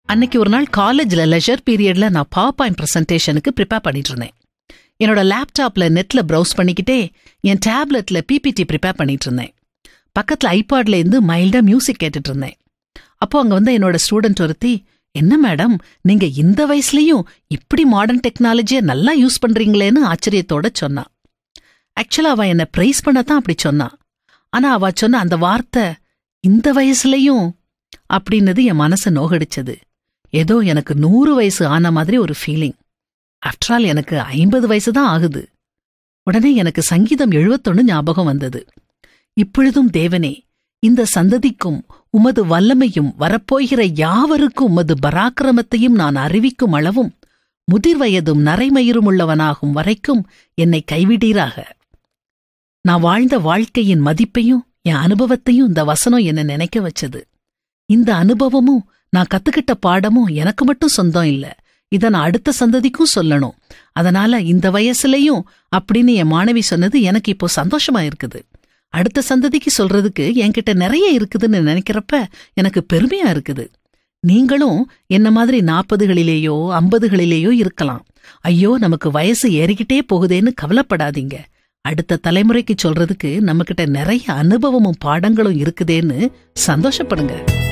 அன்னைக்கு ஒரு நாள் காலேஜ்ல லெஷர் பீரியட்ல நான் பவர் பாயிண்ட் ப்ரெசன்டேஷனுக்கு ப்ரிப்பேர் பண்ணிட்டு இருந்தேன் என்னோட லேப்டாப்ல நெட்ல ப்ரௌஸ் பண்ணிக்கிட்டே என் டேப்லெட்ல பிபிடி ப்ரிப்பேர் பண்ணிட்டு இருந்தேன் பக்கத்துல ஐபாட்ல இருந்து மைல்டா மியூசிக் கேட்டுட்டு இருந்தேன் அப்போ அங்க வந்து என்னோட ஸ்டூடெண்ட் ஒருத்தி என்ன மேடம் நீங்க இந்த வயசுலயும் இப்படி மாடர்ன் டெக்னாலஜியை நல்லா யூஸ் பண்றீங்களேன்னு ஆச்சரியத்தோட சொன்னா ஆக்சுவலா அவ என்ன பிரைஸ் பண்ணத்தான் அப்படி சொன்னா ஆனா அவ சொன்ன அந்த வார்த்தை இந்த வயசுலயும் அப்படின்னது என் மனசை நோகடிச்சது ஏதோ எனக்கு நூறு வயசு ஆன மாதிரி ஒரு ஃபீலிங் ஆஃப்டர் ஆல் எனக்கு ஐம்பது வயசு தான் ஆகுது உடனே எனக்கு சங்கீதம் எழுபத்தொன்னு ஞாபகம் வந்தது இப்பொழுதும் தேவனே இந்த சந்ததிக்கும் உமது வல்லமையும் வரப்போகிற யாவருக்கும் உமது பராக்கிரமத்தையும் நான் அறிவிக்கும் அளவும் முதிர் வயதும் நரைமயிரும் உள்ளவனாகும் வரைக்கும் என்னை கைவிடீராக நான் வாழ்ந்த வாழ்க்கையின் மதிப்பையும் என் அனுபவத்தையும் இந்த வசனம் என்ன நினைக்க வச்சது இந்த அனுபவமும் நான் கத்துக்கிட்ட பாடமும் எனக்கு மட்டும் சொந்தம் இல்ல இத நான் அடுத்த சந்ததிக்கும் சொல்லணும் அதனால இந்த வயசுலயும் அப்படின்னு என் மாணவி சொன்னது எனக்கு இப்போ சந்தோஷமா இருக்குது அடுத்த சந்ததிக்கு சொல்றதுக்கு என்கிட்ட நிறைய இருக்குதுன்னு நினைக்கிறப்ப எனக்கு பெருமையா இருக்குது நீங்களும் என்ன மாதிரி நாற்பதுகளிலேயோ ஐம்பதுகளிலேயோ இருக்கலாம் ஐயோ நமக்கு வயசு ஏறிக்கிட்டே போகுதேன்னு கவலைப்படாதீங்க அடுத்த தலைமுறைக்கு சொல்றதுக்கு நம்மகிட்ட நிறைய அனுபவமும் பாடங்களும் இருக்குதேன்னு சந்தோஷப்படுங்க